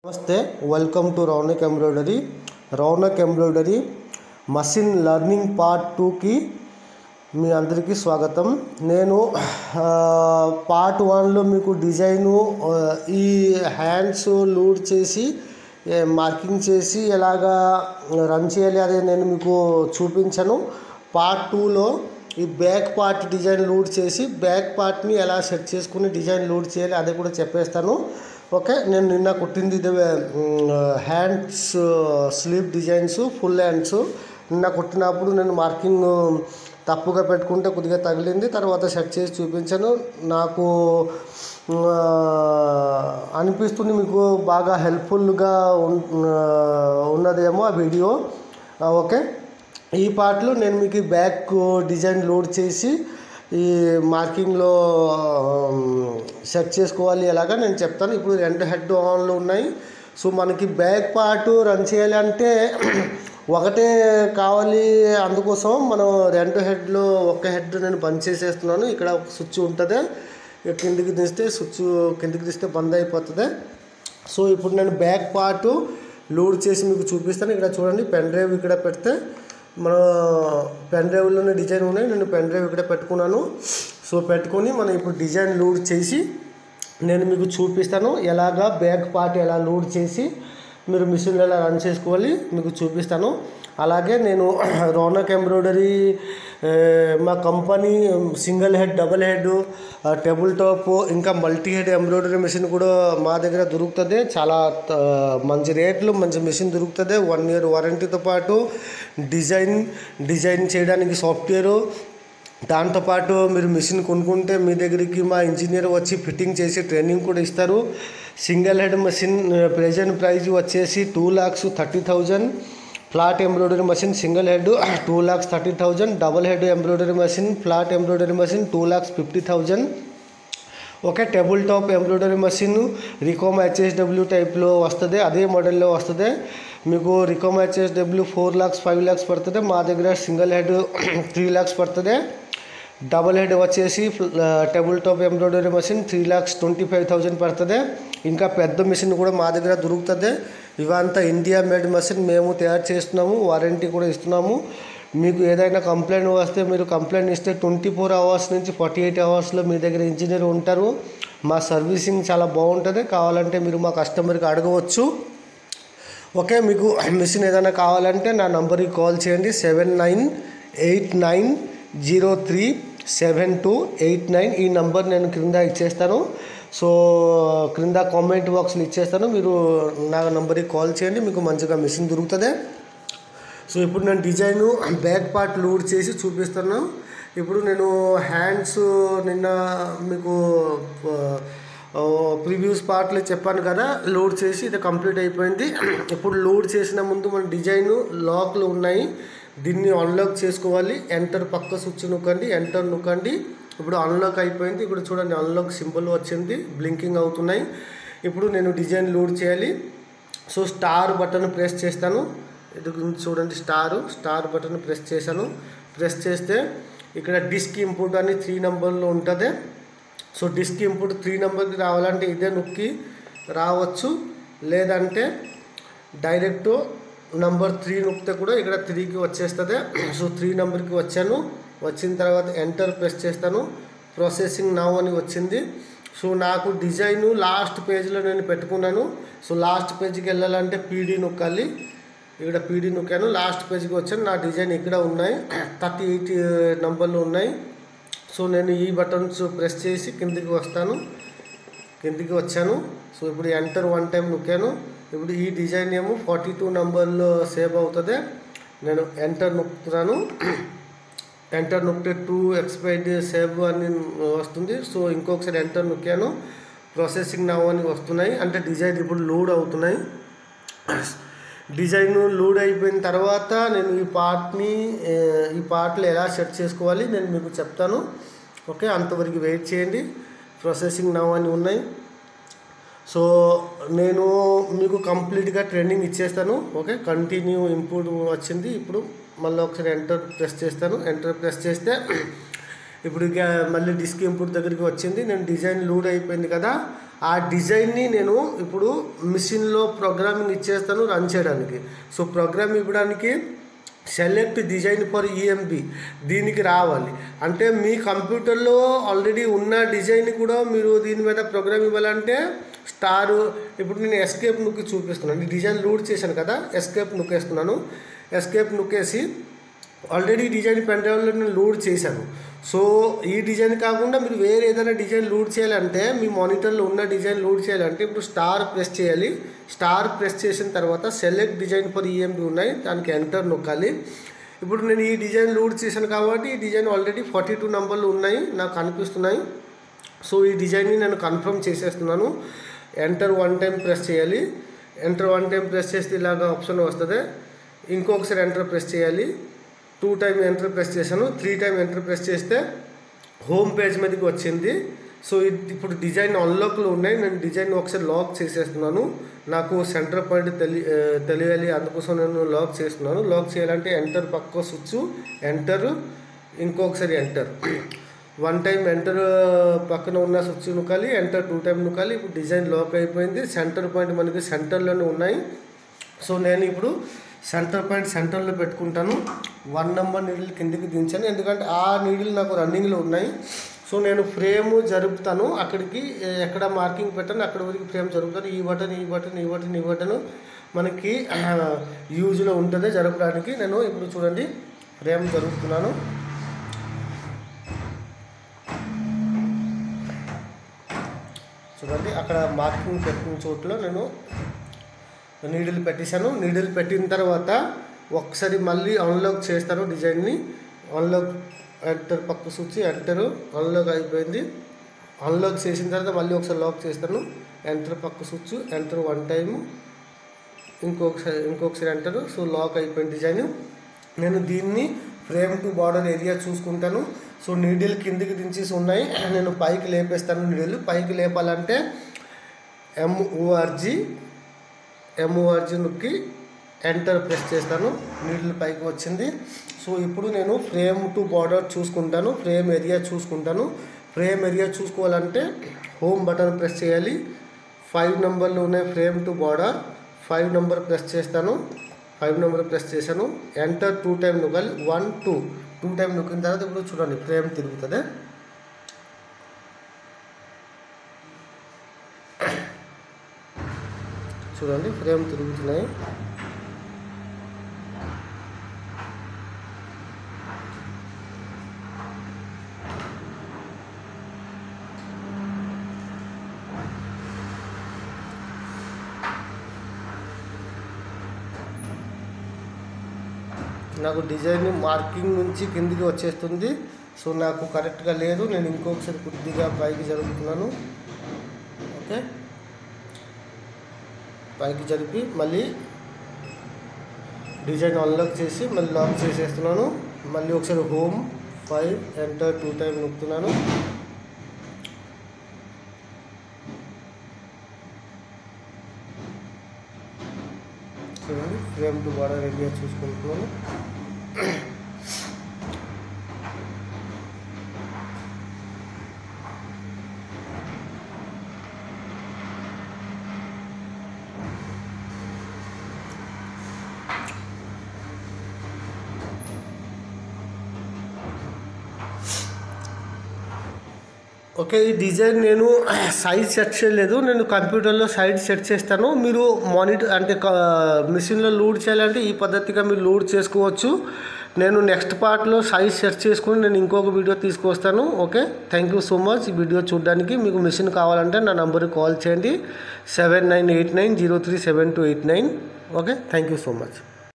నమస్తే welcome to Raunak embroidery Raunak embroidery machine learning part టూకి మీ అందరికీ స్వాగతం నేను ఆ, పార్ట్ వన్లో మీకు డిజైను ఆ, ఈ హ్యాండ్స్ లూడ్ చేసి ఏ, మార్కింగ్ చేసి ఎలాగా రన్ చేయాలి అదే నేను మీకు చూపించాను పార్ట్ టూలో ఈ బ్యాక్ పార్ట్ డిజైన్ లూడ్ చేసి బ్యాక్ పార్ట్ని ఎలా సెట్ చేసుకుని డిజైన్ లూడ్ చేయాలి అదే కూడా చెప్పేస్తాను ఓకే నేను నిన్న కుట్టింది ఇది hands sleeve designs full hands నిన్న కుట్టినప్పుడు నేను మార్కింగ్ తప్పుగా పెట్టుకుంటే కొద్దిగా తగిలింది తర్వాత సెట్ చేసి చూపించాను నాకు ఆ, అనిపిస్తుంది మీకు బాగా హెల్ప్ఫుల్గా ఉన్నదేమో ఆ వీడియో ఆ, ఓకే ఈ పార్ట్లో నేను మీకు బ్యాక్ డిజైన్ లోడ్ చేసి ఈ మార్కింగ్లో సెట్ చేసుకోవాలి ఎలాగా నేను చెప్తాను ఇప్పుడు రెండు హెడ్ ఆన్లు ఉన్నాయి సో మనకి బ్యాక్ పార్ట్ రన్ చేయాలంటే ఒకటే కావాలి అందుకోసం మనం రెండు హెడ్లో ఒక హెడ్ నేను బంద్ చేసేస్తున్నాను ఇక్కడ ఒక స్విచ్ ఉంటుంది ఇక కిందికి తీస్తే స్విచ్ కిందికి తీస్తే బంద్ అయిపోతుంది సో ఇప్పుడు నేను బ్యాక్ పార్ట్ లోడ్ చేసి మీకు చూపిస్తాను ఇక్కడ చూడండి పెన్ డ్రైవ్ ఇక్కడ పెడితే మన పెన్ డ్రైవ్లోనే డిజైన్ ఉన్నాయి నేను పెన్ డ్రైవ్ ఇక్కడ పెట్టుకున్నాను సో పెట్టుకొని మనం ఇప్పుడు డిజైన్ లోడ్ చేసి నేను మీకు చూపిస్తాను ఎలాగా బ్యాక్ పార్ట్ ఎలా లోడ్ చేసి మీరు మిషన్లో ఎలా రన్ చేసుకోవాలి మీకు చూపిస్తాను అలాగే నేను రోనక్ ఎంబ్రాయిడరీ ఏ, మా company single head double head table top ఇంకా మల్టీ హెడ్ ఎంబ్రాయిడరీ మిషన్ కూడా మా దగ్గర దొరుకుతుంది చాలా ఆ, మంచి రేట్లు మంచి మిషన్ దొరుకుతుంది వన్ ఇయర్ వారంటీతో పాటు డిజైన్ డిజైన్ చేయడానికి సాఫ్ట్వేరు దాంతోపాటు మీరు మిషన్ కొనుక్కుంటే మీ దగ్గరికి మా ఇంజనీర్ వచ్చి ఫిట్టింగ్ చేసి ట్రైనింగ్ కూడా ఇస్తారు single head machine present price వచ్చేసి two lakhs thirty thousand flat embroidery machine single head two lakhs thirty thousand double head embroidery machine flat embroidery machine two lakhs fifty thousand okay table top embroidery machine Ricoma HSW టైప్లో వస్తుంది అదే మోడల్లో వస్తుంది మీకు Ricoma HSW four lakhs five lakhs పడుతుంది మా దగ్గర single head three lakhs పడుతుంది డబల్ హెడ్ వచ్చేసి table top embroidery machine three lakhs twenty five thousand పడుతుంది ఇంకా పెద్ద మిషన్ కూడా మా దగ్గర దొరుకుతుంది ఇవంతా ఇండియా మేడ్ మషిన్ మేము తయారు చేస్తున్నాము వారంటీ కూడా ఇస్తున్నాము మీకు ఏదైనా కంప్లైంట్ వస్తే మీరు కంప్లైంట్ ఇస్తే ట్వంటీ ఫోర్ అవర్స్ నుంచి ఫార్టీ ఎయిట్ అవర్స్లో మీ దగ్గర ఇంజనీర్ ఉంటారు మా సర్వీసింగ్ చాలా బాగుంటుంది కావాలంటే మీరు మా కస్టమర్కి అడగవచ్చు ఓకే మీకు మిషన్ ఏదైనా కావాలంటే నా నంబర్కి కాల్ చేయండి seven nine eight nine zero three seven two eight nine ఈ నంబర్ నేను క్రింద ఇచ్చేస్తాను సో క్రింద కామెంట్ బాక్స్లో ఇచ్చేస్తాను మీరు నా నంబర్కి కాల్ చేయండి మీకు మంచిగా మిషన్ దొరుకుతుంది సో ఇప్పుడు నేను డిజైన్ బ్యాక్ పార్ట్ లోడ్ చేసి చూపిస్తాను ఇప్పుడు నేను హ్యాండ్స్ నిన్న మీకు ప్రీవియస్ పార్ట్లో చెప్పాను కదా లోడ్ చేసి ఇది కంప్లీట్ అయిపోయింది ఇప్పుడు లోడ్ చేసిన ముందు మన డిజైన్ లాక్లు ఉన్నాయి దీన్ని అన్లాక్ చేసుకోవాలి ఎంటర్ పక్క స్విచ్ నొక్కండి ఎంటర్ నొక్కండి ఇప్పుడు అన్లాక్ అయిపోయింది ఇప్పుడు చూడండి అన్లాక్ సింబల్ వచ్చింది బ్లింకింగ్ అవుతున్నాయి ఇప్పుడు నేను డిజైన్ లోడ్ చేయాలి సో స్టార్ బటన్ ప్రెస్ చేస్తాను ఇది గురించి చూడండి స్టార్ స్టార్ బటన్ ప్రెస్ చేశాను ప్రెస్ చేస్తే ఇక్కడ డిస్క్ ఇంపుట్ అని త్రీ నెంబర్లో ఉంటుంది సో డిస్క్ ఇంపుట్ త్రీ నెంబర్కి రావాలంటే ఇదే నొక్కి రావచ్చు లేదంటే డైరెక్ట్ నంబర్ త్రీ నొక్కితే కూడా ఇక్కడ త్రీకి వచ్చేస్తుంది సో త్రీ నెంబర్కి వచ్చాను వచ్చిన తర్వాత ఎంటర్ ప్రెస్ చేస్తాను ప్రాసెసింగ్ నవ్ అని వచ్చింది సో నాకు డిజైన్ లాస్ట్ పేజ్లో నేను పెట్టుకున్నాను సో లాస్ట్ పేజ్కి వెళ్ళాలంటే పీడీ నొక్కాలి ఇక్కడ పీడీ నొక్కాను లాస్ట్ పేజ్కి వచ్చాను నా డిజైన్ ఇక్కడ ఉన్నాయి థర్టీ ఎయిట్ నంబర్లు ఉన్నాయి సో నేను ఈ బటన్స్ ప్రెస్ చేసి కిందికి వస్తాను కిందికి వచ్చాను సో ఇప్పుడు ఎంటర్ వన్ టైం నొక్కాను ఇప్పుడు ఈ డిజైన్ ఏమో ఫార్టీ టూ నెంబర్లో సేవ్ అవుతుంది నేను ఎంటర్ నొక్కుతున్నాను ఎంటర్ నొక్కితే టూ ఎక్స్పైర్డ్ సేవ్ అని వస్తుంది సో ఇంకొకసారి ఎంటర్ నొక్కాను ప్రాసెసింగ్ నవ్ అని వస్తున్నాయి అంటే డిజైన్ ఇప్పుడు లోడ్ అవుతున్నాయి డిజైన్ లోడ్ అయిపోయిన తర్వాత నేను ఈ పార్ట్ని ఏ, ఈ పార్ట్లో ఎలా సెట్ చేసుకోవాలి నేను మీకు చెప్తాను ఓకే అంతవరకు వెయిట్ చేయండి ప్రాసెసింగ్ నవ్ అని ఉన్నాయి సో నేను మీకు కంప్లీట్గా ట్రైనింగ్ ఇచ్చేస్తాను ఓకే కంటిన్యూ ఇంప్రూవ్ వచ్చింది ఇప్పుడు మళ్ళీ ఒకసారి ఎంటర్ ప్రెస్ చేస్తాను ఎంటర్ ప్రెస్ చేస్తే ఇప్పుడు ఇక మళ్ళీ డిస్క్ ఇంపుట్ దగ్గరికి వచ్చింది నేను డిజైన్ లూడ్ అయిపోయింది కదా ఆ డిజైన్ని నేను ఇప్పుడు మిషన్లో ప్రోగ్రామింగ్ ఇచ్చేస్తాను రన్ చేయడానికి సో ప్రోగ్రామ్ ఇవ్వడానికి సెలెక్ట్ డిజైన్ ఫర్ ఈఎంబి దీనికి రావాలి అంటే మీ కంప్యూటర్లో ఆల్రెడీ ఉన్న డిజైన్ కూడా మీరు దీని మీద ప్రోగ్రామ్ ఇవ్వాలంటే స్టార్ ఇప్పుడు నేను ఎస్కేప్ నొక్కి చూపిస్తున్నాను ఈ డిజైన్ లోడ్ చేశాను కదా ఎస్కేప్ నొక్కేస్తున్నాను ఎస్కేప్ నొక్కేసి ఆల్రెడీ డిజైన్ పెన్ డ్రైవ్లో నేను లోడ్ చేశాను సో ఈ డిజైన్ కాకుండా మీరు వేరే ఏదైనా డిజైన్ లోడ్ చేయాలంటే మీ మానిటర్లో ఉన్న డిజైన్ లోడ్ చేయాలంటే ఇప్పుడు స్టార్ ప్రెస్ చేయాలి స్టార్ ప్రెస్ చేసిన తర్వాత సెలెక్ట్ డిజైన్ ఫర్ ఈఎంపి ఉన్నాయి దానికి ఎంటర్ నొక్కాలి ఇప్పుడు నేను ఈ డిజైన్ లోడ్ చేశాను కాబట్టి ఈ డిజైన్ ఆల్రెడీ ఫార్టీ టూ నెంబర్లు ఉన్నాయి నాకు కనిపిస్తున్నాయి సో ఈ డిజైన్ని నేను కన్ఫర్మ్ చేసేస్తున్నాను ఎంటర్ వన్ టైం ప్రెస్ చేయాలి ఎంటర్ వన్ టైం ప్రెస్ చేస్తే ఇలాగ ఆప్షన్ వస్తుంది ఇంకొకసారి ఎంటర్ ప్రెస్ చేయాలి టూ టైం ఎంటర్ ప్రెస్ చేశాను త్రీ టైం ఎంటర్ ప్రెస్ చేస్తే హోమ్ పేజ్ మీదకి వచ్చింది సో ఇది ఇప్పుడు డిజైన్ అన్లాక్లో ఉన్నాయి నేను డిజైన్ ఒకసారి లాక్ చేసేస్తున్నాను నాకు సెంటర్ పాయింట్ తెలి ఆ, తెలియాలి అందుకోసం నేను లాక్ చేస్తున్నాను లాక్ చేయాలంటే ఎంటర్ పక్క స్విచ్ ఎంటర్ ఇంకొకసారి ఎంటర్ వన్ టైం ఎంటర్ పక్కన ఉన్న స్విచ్ నొక్కాలి ఎంటర్ టూ టైం నొక్కాలి ఇప్పుడు డిజైన్ లాక్ అయిపోయింది సెంటర్ పాయింట్ మనకి సెంటర్లోనే ఉన్నాయి సో నేను ఇప్పుడు సెంటర్ పాయింట్ సెంటర్లో పెట్టుకుంటాను వన్ నెంబర్ నీడిల్ కిందికి దించాను ఎందుకంటే ఆ నీడిల్ నాకు రన్నింగ్లో ఉన్నాయి సో నేను ఫ్రేమ్ జరుపుతాను అక్కడికి ఏ, ఎక్కడ మార్కింగ్ పెట్టాను అక్కడ వరకు ఫ్రేమ్ జరుపుతాను ఈ బటన్ ఈ బటన్ ఈ బటన్ ఈ బటన్ మనకి యూజ్లో ఉంటుంది జరపడానికి నేను ఇప్పుడు చూడండి ఫ్రేమ్ జరుపుతున్నాను చూడండి అక్కడ మార్కింగ్ పెట్టిన చోట్ల నేను నీడిల్ పెట్టేశాను నీడిల్ పెట్టిన తర్వాత ఒకసారి మళ్ళీ అన్లాక్ చేస్తాను డిజైన్ని అన్లాక్ ఎంటర్ పక్క స్విచ్ ఎంటర్ అన్లాక్ అయిపోయింది అన్లాక్ చేసిన తర్వాత మళ్ళీ ఒకసారి లాక్ చేస్తాను ఎంటర్ పక్క స్విచ్ ఎంటర్ వన్ టైము ఇంకొకసారి ఇంకొకసారి ఎంటర్ సో లాక్ అయిపోయింది డిజైన్ నేను దీన్ని ఫ్రేమ్ టు బార్డర్ ఏరియా చూసుకుంటాను సో నీడిల్ కిందికి దించేసి ఉన్నాయి నేను పైకి లేపేస్తాను నీడిల్ పైకి లేపాలంటే ఎంఓఆర్జీ ఎంఓఆర్జీ నొక్కి ఎంటర్ ప్రెస్ చేస్తాను నీడిల్ పైకి వచ్చింది సో ఇప్పుడు నేను ఫ్రేమ్ టు బార్డర్ చూసుకుంటాను ఫ్రేమ్ ఏరియా చూసుకుంటాను ఫ్రేమ్ ఏరియా చూసుకోవాలంటే హోమ్ బటన్ ప్రెస్ చేయాలి ఫైవ్ నెంబర్లు ఉన్నాయి frame to border five number press చేస్తాను ఫైవ్ నెంబర్ ప్రెస్ చేశాను ఎంటర్ టూ టైం నొక్కాలి వన్ టూ టూ టైం నొక్కిన తర్వాత ఇప్పుడు చూడండి ఫ్రేమ్ తిరుగుతుంది చూడండి ఫ్రేమ్ తిరుగుతున్నాయి నాకు డిజైన్ మార్కింగ్ నుంచి కిందికి వచ్చేస్తుంది సో నాకు కరెక్ట్గా లేదు నేను ఇంకొకసారి కొద్దిగా పైకి జరుగుతున్నాను ఓకే పైకి జరిపి మళ్ళీ డిజైన్ అన్లాక్ చేసి మళ్ళీ లాక్ చేసేస్తున్నాను మళ్ళీ ఒకసారి home five enter two time నొక్కుతున్నాను చూడండి ఫ్రేమ్ టు బార్డర్ ఏరియా చూసుకుంటున్నాను ఓకే ఈ డిజైన్ నేను సైజ్ సెట్ చేయలేదు నేను కంప్యూటర్లో సైజ్ సెట్ చేస్తాను మీరు మానిటర్ అంటే మిషన్లో లోడ్ చేయాలంటే ఈ పద్ధతిగా మీరు లోడ్ చేసుకోవచ్చు నేను నెక్స్ట్ పార్ట్లో సైజ్ సెట్ చేసుకుని నేను ఇంకొక వీడియో తీసుకొస్తాను okay thank you so much ఈ వీడియో చూడడానికి మీకు మిషన్ కావాలంటే నా నంబర్కి కాల్ చేయండి seven nine eight nine zero three seven two eight nine okay thank you so much